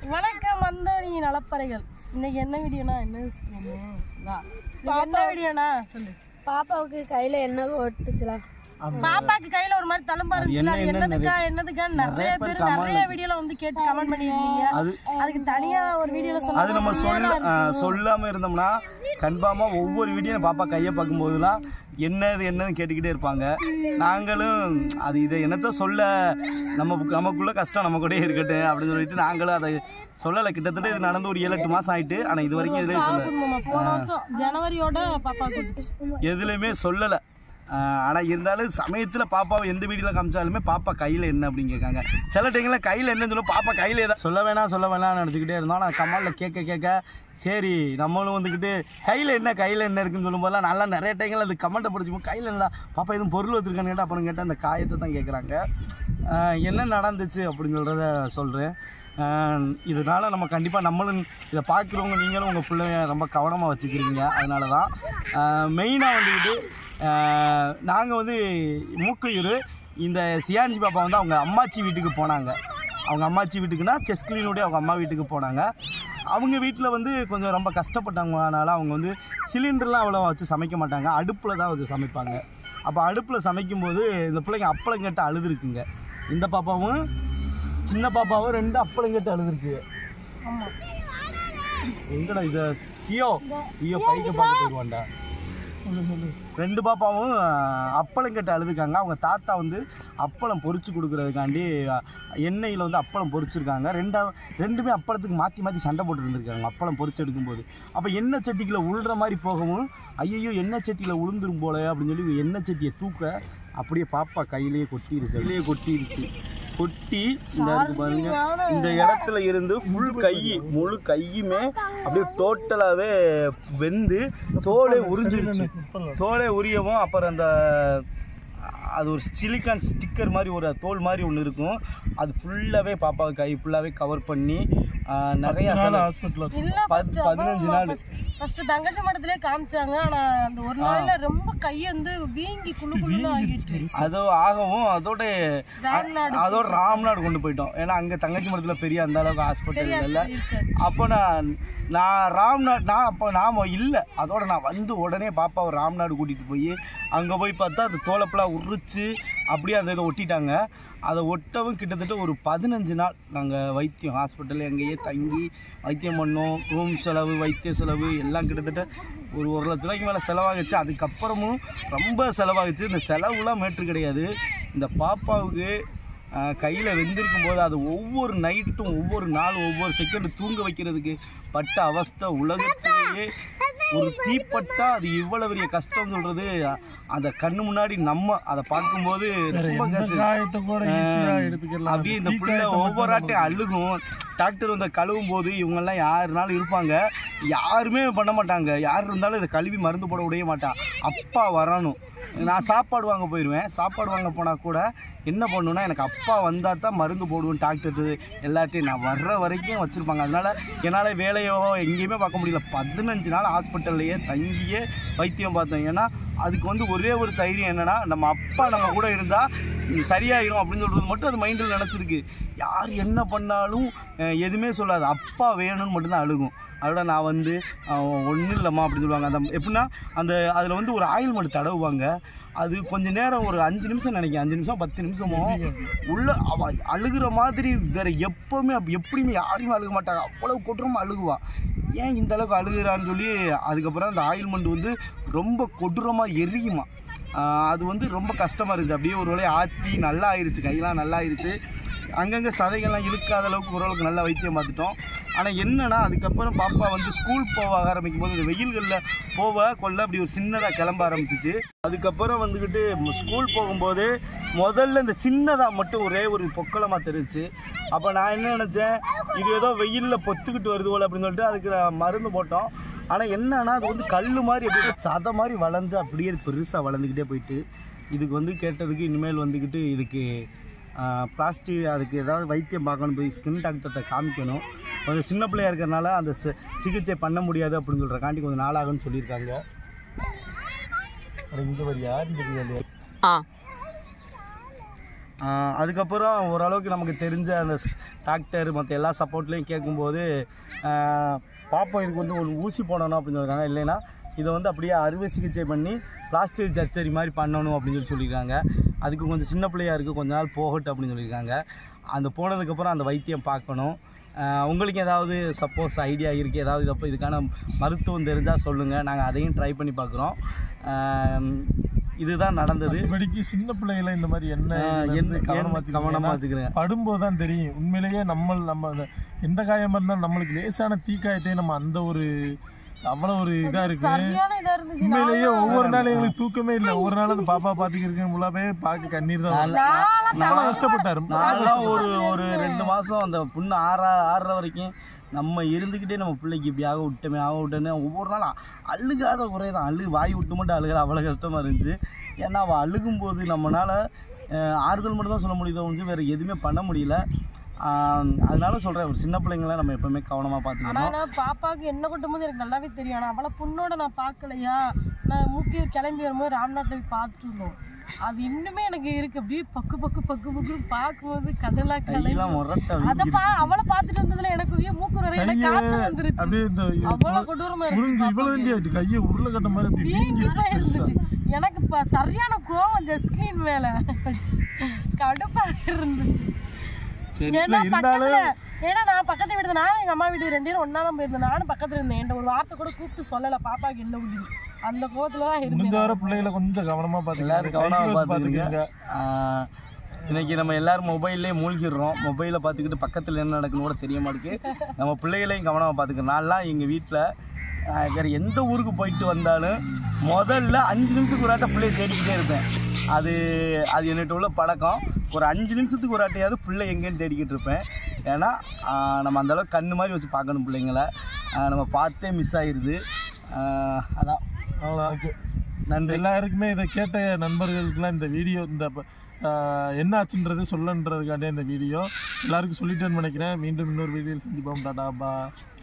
வணக்கம் வந்தோனி நலப்பறைகள் இன்னைக்கு என்ன வீடியோனா என்ன ஸ்கீமு வா இன்னைக்கு என்ன வீடியோனா சொல்லு பாப்பாவுக்கு கையில என்ன ஒட்டுச்சுலாம் பாப்பாக்கு கையில ஒரு மாதிரி தழும்பா இருந்துச்சு அது என்னதுக்கா என்னதுக்கா நிறைய பேர் நிறைய வீடியோல வந்து கேட்டு கமெண்ட் பண்ணிருக்கீங்க அது அதுக்கு தனியா ஒரு வீடியோல அது நம்ம சொல்ல சொல்ல ஆ, சொல்லாம இருந்தோம்னா கன்ஃபார்மா ஒவ்வொரு வீடியோ பாப்பா கையை பார்க்கும்போதெல்லாம் என்னது என்னன்னு கேட்டுக்கிட்டே இருப்பாங்க நாங்களும் அது இதை என்னத்த சொல்ல நம்ம நமக்குள்ள கஷ்டம் நம்ம கூடயே இருக்கட்டும் அப்படின்னு சொல்லிட்டு நாங்களும் அதை சொல்லலை கிட்டத்தட்ட இது நடந்து ஒரு ஏழு எட்டு மாசம் ஆயிட்டு ஆனா இது வரைக்கும் இதே சொல்ல மாமா போன வருஷம் ஜனவரியோட பாப்பா கூட்டுச்சு எதுலையுமே சொல்லலை ஆனால் இருந்தாலும் சமயத்தில் பாப்பாவை எந்த வீடியோவில் காமிச்சாலுமே பாப்பா கையில் என்ன அப்படின்னு கேட்காங்க சில டைமில் கையில் என்னன்னு சொல்லும் பாப்பா கையில் ஏதா சொல்ல வேணாம் சொல்ல வேணாம்னு நினச்சிக்கிட்டே இருந்தோம் ஆனால் கமாலில் கேட்க கேட்க சரி நம்மளும் வந்துக்கிட்டு கையில் என்ன கையில் என்ன இருக்குன்னு சொல்லும்போதெல்லாம் நல்லா நிறைய டைங்கள் அது கமெண்ட்டை படிச்சுப்போம் கையில் என்னடா பாப்பா எதுவும் பொருள் வச்சுருக்கான்னு கேட்டால் அப்புறம் கேட்டால் அந்த காயத்தை தான் கேட்குறாங்க என்ன நடந்துச்சு அப்படின்னு சொல்கிறத சொல்கிறேன் இதனால் நம்ம கண்டிப்பாக நம்மளும் இதை பார்க்குறவங்க நீங்களும் உங்கள் பிள்ளைய ரொம்ப கவனமாக வச்சுக்கிறீங்க அதனால தான் மெயினாக வந்துக்கிட்டு நாங்கள் வந்து மூக்கையூர் இந்த சியான்சி பாப்பா வந்து அவங்க அம்மாச்சி வீட்டுக்கு போனாங்க அவங்க அம்மாச்சி வீட்டுக்குன்னா செஸ் கிளீனுடைய அவங்க அம்மா வீட்டுக்கு போனாங்க அவங்க வீட்டில் வந்து கொஞ்சம் ரொம்ப கஷ்டப்பட்டவங்கனால அவங்க வந்து சிலிண்டர்லாம் அவ்வளோ வச்சு சமைக்க மாட்டாங்க அடுப்பில் தான் வச்சு சமைப்பாங்க அப்போ அடுப்பில் சமைக்கும்போது இந்த பிள்ளைங்க அப்பளம் கேட்டு அழுதுருக்குங்க இந்த பாப்பாவும் சின்ன பாப்பாவும் ரெண்டு அப்பளம் கேட்டு அழுதுருக்கு ஆமா எங்கடா இதை ஐயோ ஐயோ பைக்க பார்க்க போயிடுவான்டா ரெண்டு பாப்பாவும் அஹ், அப்பளம் கட்டு அழுதுக்காங்க அவங்க தாத்தா வந்து அப்பளம் பொரிச்சு கொடுக்கறதுக்காண்டி அஹ், எண்ணெயில் வந்து அப்பளம் பொரிச்சிருக்காங்க ரெண்டா ரெண்டுமே அப்பளத்துக்கு மாற்றி மாற்றி சண்டை போட்டு இருந்திருக்காங்க அப்பளம் பொரிச்சு எடுக்கும்போது அப்போ எண்ணெய் சட்டிக்குள்ள உழுற மாதிரி போகவும் ஐயோ எண்ணெய் சட்டியில் உளுந்துரும் போல அப்படின்னு சொல்லி எண்ணெய் சட்டியை தூக்க அப்படியே பாப்பா கையிலேயே கொட்டிருச்சு கையிலேயே கொட்டிருச்சு கொட்டி இந்த இருக்கு பாருங்க இந்த இடத்துல இருந்து ஃபுல் கை முழு கையுமே அப்படியே டோட்டலாகவே வெந்து தோலே உறிஞ்சிருச்சு தோலே உரியவும் அப்புறம் அந்த அது ஒரு சிலிக்கான் ஸ்டிக்கர் மாதிரி ஒரு தோல் மாதிரி ஒன்று இருக்கும் அது ஃபுல்லாகவே பாப்பா கை ஃபுல்லாகவே கவர் பண்ணி ஆஹ், நிறைய ஹாஸ்பிட்டலில் இல்ல பத்து பதினஞ்சு நாள் ஃபர்ஸ்ட் தங்கச்சி மடத்திலே காமிச்சாங்க ஆனா அந்த ஒரு நாள்ல ரொம்ப கை வந்து வீங்கி குளு குளுன்னு ஆகிட்டு அது ஆகவும் அதோட ராம்நாடு அதோட ராம்நாடு கொண்டு போயிட்டோம் ஏன்னா அங்கே தங்கச்சி மடத்தில் பெரிய அந்த அளவுக்கு ஹாஸ்பிட்டல் இல்லை இருக்காது அப்போ நான் நான் ராம்நாட் நான் அப்போ நாம இல்லை அதோட நான் வந்து உடனே பாப்பாவை ராம்நாடு கூட்டிகிட்டு போய் அங்கே போய் பார்த்தா அந்த தோலப்பெல்லாம் உரிச்சு அப்படியே அந்த இதை ஒட்டிட்டாங்க அதை ஒட்டவும் கிட்டத்தட்ட ஒரு பதினஞ்சு நாள் நாங்கள் வைத்தியம் ஹாஸ்பிட்டலில் எங்கேயே தங்கி வைத்தியம் பண்ணோம் ரூம் செலவு வைத்திய செலவு எல்லாம் கிட்டத்தட்ட ஒரு ஒரு லட்ச ரூபாய்க்கு மேலே செலவாகுச்சு அதுக்கப்புறமும் ரொம்ப செலவாகுச்சு இந்த செலவுலாம் மேட்ரு கிடையாது இந்த பாப்பாவுக்கு கையில் வெந்திருக்கும் போது அது ஒவ்வொரு நைட்டும் ஒவ்வொரு நாளும் ஒவ்வொரு செகண்டும் தூங்க வைக்கிறதுக்கு பட்ட அவஸ்தை உலகத்திலேயே ஒரு தீப்பட்டா அது இவ்வளவு பெரிய கஷ்டம் சொல்றது அந்த கண்ணு முன்னாடி நம்ம அதை பார்க்கும்போது ரொம்ப கஷ்டம். ஆஹ், அப்படியே இந்த பிள்ளை ஒவ்வொரு ஆட்டையும் அழுகும் டாக்டர் வந்து கழுவும் போது இவங்கெல்லாம் யாருனாலும் இருப்பாங்க யாருமே பண்ண மாட்டாங்க யார் இருந்தாலும் இதை கழுவி மருந்து போட விடவே மாட்டா அப்பா வரணும் நான் சாப்பாடு வாங்க போயிடுவேன் சாப்பாடு வாங்க போனால் கூட என்ன பண்ணுன்னா எனக்கு அப்பா வந்தால் தான் மருந்து போடுவேன் டாக்டர் எல்லாத்தையும் நான் வர்ற வரைக்கும் வச்சுருப்பாங்க அதனால் என்னால் வேலையோ எங்கேயுமே பார்க்க முடியல பதினஞ்சு நாள் ஹாஸ்பிட்டல்லையே தங்கியே வைத்தியம் பார்த்தேன் ஏன்னா அதுக்கு வந்து ஒரே ஒரு தைரியம் என்னன்னா நம்ம அப்பா நம்ம கூட இருந்தால் சரியாயிரும் அப்படின்னு சொல்கிறது மட்டும் அது மைண்டில் நினச்சிருக்கு யார் என்ன பண்ணாலும் அஹ், எதுவுமே சொல்லாது அப்பா வேணும்னு மட்டும்தான் அழுகும் அதோட நான் வந்து ஒன்றும் இல்லைம்மா அப்படின்னு சொல்லுவாங்க அந்த எப்படின்னா அந்த அதில் வந்து ஒரு ஆயில் மட்டும் தடவுவாங்க அது கொஞ்ச நேரம் ஒரு அஞ்சு நிமிஷம் நினைக்கிறேன் அஞ்சு நிமிஷம் பத்து நிமிஷமோ உள்ள அவ அழுகிற மாதிரி வேற எப்பவுமே அப்ப எப்படியுமே யாரையுமே அழுக மாட்டாங்க அவ்வளவு கொடூரமா அழுகுவா ஏன் இந்த அளவுக்கு அழுகுறான்னு சொல்லி அதுக்கப்புறம் அந்த ஆயில்மெண்ட் வந்து ரொம்ப கொடூரமா எரியுமா ஆஹ் அது வந்து ரொம்ப கஷ்டமா இருந்துச்சு அப்படியே ஒரு வேலையை ஆற்றி நல்லா ஆயிருச்சு கையெல்லாம் நல்லா ஆயிருச்சு அங்கங்கே சதைகள்லாம் இழுக்காத அளவுக்கு ஓரளவுக்கு நல்லா வைத்தியம் பார்த்துட்டோம் ஆனால் என்னன்னா அதுக்கப்புறம் பாப்பா வந்து ஸ்கூல் போக ஆரம்பிக்கும் போது இந்த வெயில்களில் போக கொள்ள அப்படி ஒரு சின்னதாக கிளம்ப ஆரம்பிச்சிச்சு அதுக்கப்புறம் வந்துக்கிட்டு ஸ்கூல் போகும்போது முதல்ல இந்த சின்னதாக மட்டும் ஒரே ஒரு பொக்களமாக தெரிஞ்சுச்சு அப்போ நான் என்ன நினச்சேன் இது ஏதோ வெயிலில் பொத்துக்கிட்டு வருது போல அப்படின்னு சொல்லிட்டு அதுக்கு நான் மருந்து போட்டோம் ஆனால் என்னன்னா அது வந்து கல் மாதிரி அப்படியே சதை மாதிரி வளர்ந்து அப்படியே பெருசாக வளர்ந்துக்கிட்டே போயிட்டு இதுக்கு வந்து கேட்டதுக்கு இனிமேல் வந்துக்கிட்டு இதுக்கு பிளாஸ்டிக் அதுக்கு ஏதாவது வைத்தியம் பார்க்கணும் போய் ஸ்கின் டாக்டர்கிட்ட காமிக்கணும் கொஞ்சம் சின்ன பிள்ளையா இருக்கிறனால அந்த சி- சிகிச்சை பண்ண முடியாது அப்படின்னு சொல்கிறக்காண்டி கொஞ்சம் நாளாகும்னு சொல்லியிருக்காங்க அட, இங்க வரியா இங்க வரியா இல்லையா? ஆ ஆஹ் அதுக்கப்புறம் ஓரளவுக்கு நமக்கு தெரிஞ்ச அந்த டாக்டர் மற்ற எல்லா சப்போர்ட்லேயும் கேட்கும்போது ஆஹ் பாப்போம் இதுக்கு வந்து ஒரு ஊசி போடணும் அப்படின்னு சொல்லியிருக்காங்க இல்லைன்னா இதை வந்து அப்படியே அறுவை சிகிச்சை பண்ணி பிளாஸ்டிக் சர்ஜரி மாதிரி பண்ணணும் அப்படின்னு சொல்லி சொல்லியிருக்காங்க அதுக்கு கொஞ்சம் சின்ன பிள்ளையா இருக்குது கொஞ்ச நாள் போகட்டும் அப்படின்னு சொல்லியிருக்காங்க அந்த போனதுக்கப்புறம் அந்த வைத்தியம் பார்க்கணும் ஆஹ் உங்களுக்கு ஏதாவது சப்போஸ் ஐடியா இருக்குது ஏதாவது இதப்போ இதுக்கான மருத்துவம் தெரிஞ்சால் சொல்லுங்கள் நாங்கள் அதையும் ட்ரை பண்ணி பார்க்குறோம் இதுதான் நடந்தது மற்றபடிக்கு சின்ன பிள்ளைகளை இந்த மாதிரி என்ன ஆஹ் இதுல இருந்து என்ன- கவனமா என்ன- கவனமா வச்சுக்கிறேன் படும்போது தான் தெரியும் உண்மையிலேயே நம்ம நம்ம அந்த எந்த காயமா இருந்தாலும் நம்மளுக்கு லேசான தீக்காயத்தையும் நம்ம அந்த ஒரு அவ்வளவு ஒரு இதா இருக்கு சரியான இதா இருந்துச்சு உண்மையிலேயே ஒவ்வொரு நாளும் எங்களுக்கு தூக்கமே இல்லை ஒவ்வொரு நாள் அந்த பாப்பா பாத்துக்கிறேன் முல்லாவே பார்க்க கண்ணீர் தான் வரும். நான்லாம் அவ்வளவு கஷ்டப்பட்டாரு நான்லாம் ஒரு ஒரு ரெண்டு மாதம் அந்த புண்ணு ஆறா ஆறுற வரைக்கும் நம்ம இருந்துக்கிட்டே நம்ம பிள்ளைக்கு இப்படி ஆக விட்டோமே ஆக விட்டோன்னு ஒவ்வொரு நாளும் அழுகாத ஒரே தான் அழு வாய் விட்டு மட்டும் அழுகிற அவ்வளோ கஷ்டமாக இருந்துச்சு ஏன்னா அவள் அழுகும்போது நம்மளால் ஆறுதல் மட்டும் தான் சொல்ல முடியுதோ வந்து வேறு எதுவுமே பண்ண முடியல ஆஹ் அதனால சொல்கிறேன் ஒரு சின்ன பிள்ளைங்கள நம்ம எப்பவுமே கவனமாக ஆனா பார்த்துக்கணும் நான் பாப்பாவுக்கு என்ன கொட்டும் போது எனக்கு நல்லாவே தெரியும் ஆனா அவளை புண்ணோட நான் பார்க்கலையா நான் மூக்கியூர் கிளம்பி வரும்போது ராம்நாட்டில் போய் பார்த்துட்டு இருந்தோம் அது இன்னுமே எனக்கு இருக்கு அப்படியே பக்கு பக்கு பக்கு பக்குன்னு பார்க்கும்போது கடலா கையெல்லாம் கிளம்பி முரட்ட அத பா அவளை பார்த்துட்டு வந்ததுல எனக்கு அப்படியே மூக்கு வரையில கையை காய்ச்சல் வந்துருச்சு அப்படியே இந்த அவ்வளவு கொடூரமா உறிஞ்சு இருந்துச்சு இவ்வளவு பாப்பாக்கு. வேண்டிய கையை உருளைக்கட்ட மாதிரி அப்படி வீங்கி வீங்கிதான் இருந்துச்சு எனக்கு இப்ப சரியான கோவம் ஜஸ்கின் மேல கடுப்பா இருந்துச்சு சரி ஏன்னா இருந்தாலும் பக்கத்துல ஏன்னா நான் பக்கத்து வீடு நானும் எங்க அம்மா வீடு ரெண்டு பேரும் ஒண்ணா தான் போயிருந்தேன் நானும் பக்கத்துல இருந்தேன் என்கிட்ட ஒரு வார்த்தை கூட கூப்பிட்டு சொல்லல பாப்பாக்கு என்ன முடியும் அந்த கோவத்துல தான் முடிஞ்ச இருந்தேன் வர பிள்ளைகளை கொஞ்சம் கவனமா எல்லாரும் பாத்துக்கலாம் கவனமாக பாத்துக்கங்க பார்த்துக்கங்க ஆஹ் இன்னைக்கு நம்ம எல்லாரும் மொபைல்லே மூழ்கிடுறோம் மொபைலை பார்த்துக்கிட்டு பக்கத்தில் என்ன நடக்குன்னு கூட தெரிய மாட்டேங்குது நம்ம பிள்ளைகளையும் கவனமாக பார்த்துக்கணும் நான்லாம் எங்கள் வீட்டில் வேறு எந்த ஊருக்கு போயிட்டு வந்தாலும் முதல்ல அஞ்சு நிமிஷத்துக்கு ஒரு ஆட்ட பிள்ளைய தேடிக்கிட்டே இருப்பேன் அது அது என்கிட்ட உள்ள பழக்கம் ஒரு அஞ்சு நிமிஷத்துக்கு ஒரு ஆட்டையாவது பிள்ளை எங்கேன்னு தேடிக்கிட்டு இருப்பேன் ஏன்னா ஆஹ் நம்ம அந்தளவுக்கு கண்ணு மாதிரி வச்சு பார்க்கணும் பிள்ளைங்கள ஆஹ் நம்ம பார்த்தே மிஸ் ஆயிடுது ஆஹ் அதான் அவ்வளோ ஓகே நன்றி எல்லாருக்குமே இதை கேட்ட நண்பர்களுக்கெல்லாம் இந்த வீடியோ இந்த ப- ஆஹ் என்ன ஆச்சுன்றது சொல்லன்றதுக்காண்டே இந்த வீடியோ எல்லாருக்கும் சொல்லிட்டேன்னு நினைக்கிறேன் மீண்டும் இன்னொரு வீடியோவில் சந்திப்போம் டாடா பா